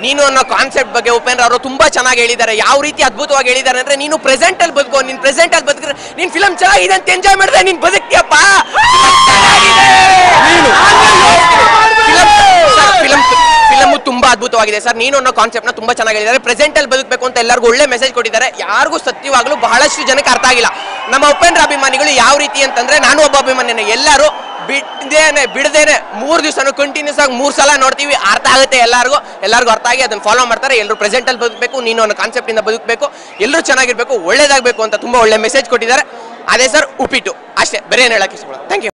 ನೀನು ಅನ್ನೋ ಕಾನ್ಸೆಪ್ಟ್ ಬಗ್ಗೆ ಉಪೇಂದ್ರ ಅವರು ತುಂಬಾ ಚೆನ್ನಾಗಿ ಹೇಳಿದ್ದಾರೆ ಯಾವ ರೀತಿ ಅದ್ಭುತವಾಗಿ ಹೇಳಿದ್ದಾರೆ ಅಂದ್ರೆ ನೀನು ಪ್ರೆಸೆಂಟ್ ಅಲ್ಲಿ ಬದುಕೋ ನೀನ್ ಪ್ರೆಸೆಂಟ್ ಅಲ್ಲಿ ಬದುಕಿದ್ರೆ ನೀನ್ ಫಿಲಮ್ ಚೆನ್ನಾಗಿದೆ ಅಂತ ಎಂಜಾಯ್ ಮಾಡಿದ್ರೆ ನೀನ್ ಬದುಕ್ತಿಯಪ್ಪ ಫಿಲಮ್ ಫಿಲಮ್ ತುಂಬಾ ಅದ್ಭುತವಾಗಿದೆ ಸರ್ ನೀನು ಅನ್ನೋ ಕಾನ್ಸೆಪ್ಟ್ ನ ತುಂಬಾ ಚೆನ್ನಾಗಿ ಹೇಳಿದ್ದಾರೆ ಪ್ರೆಸೆಂಟ್ ಅಲ್ಲಿ ಬದುಕಬೇಕು ಅಂತ ಎಲ್ಲರಿಗೂ ಒಳ್ಳೆ ಮೆಸೇಜ್ ಕೊಟ್ಟಿದ್ದಾರೆ ಯಾರಿಗೂ ಸತ್ಯವಾಗ್ಲೂ ಬಹಳಷ್ಟು ಜನಕ್ಕೆ ಅರ್ಥ ಆಗಿಲ್ಲ ನಮ್ಮ ಉಪೇಂದ್ರ ಅಭಿಮಾನಿಗಳು ಯಾವ ರೀತಿ ಅಂತಂದ್ರೆ ನಾನು ಒಬ್ಬ ಅಭಿಮಾನಿನೇ ಎಲ್ಲರೂ ಬಿಡ್ದೇನೆ ಬಿಡದೇನೆ ಮೂರ್ ದಿವಸನು ಕಂಟಿನ್ಯೂಸ್ ಆಗಿ ಮೂರ್ ಸಲ ನೋಡ್ತೀವಿ ಅರ್ಥ ಆಗುತ್ತೆ ಎಲ್ಲರಿಗೂ ಎಲ್ಲರಿಗೂ ಅರ್ಥ ಆಗಿ ಅದನ್ನ ಫಾಲೋ ಮಾಡ್ತಾರೆ ಎಲ್ಲರೂ ಪ್ರೆಸೆಂಟ್ ಅಲ್ಲಿ ಬದುಕಬೇಕು ನೀನು ಅನ್ನೋ ಕಾನ್ಸೆಪ್ಟ್ ಇಂದ ಬದುಕಬೇಕು ಎಲ್ಲರೂ ಚೆನ್ನಾಗಿರ್ಬೇಕು ಒಳ್ಳೇದಾಗಬೇಕು ಅಂತ ತುಂಬಾ ಒಳ್ಳೆ ಮೆಸೇಜ್ ಕೊಟ್ಟಿದ್ದಾರೆ ಅದೇ ಸರ್ ಉಪ್ಪಿಟ್ಟು ಅಷ್ಟೇ ಬೇರೆ ಏನು ಹೇಳಕ್ಕೆ ಇಷ್ಟಪಡೋದು ಥ್ಯಾಂಕ್ ಯು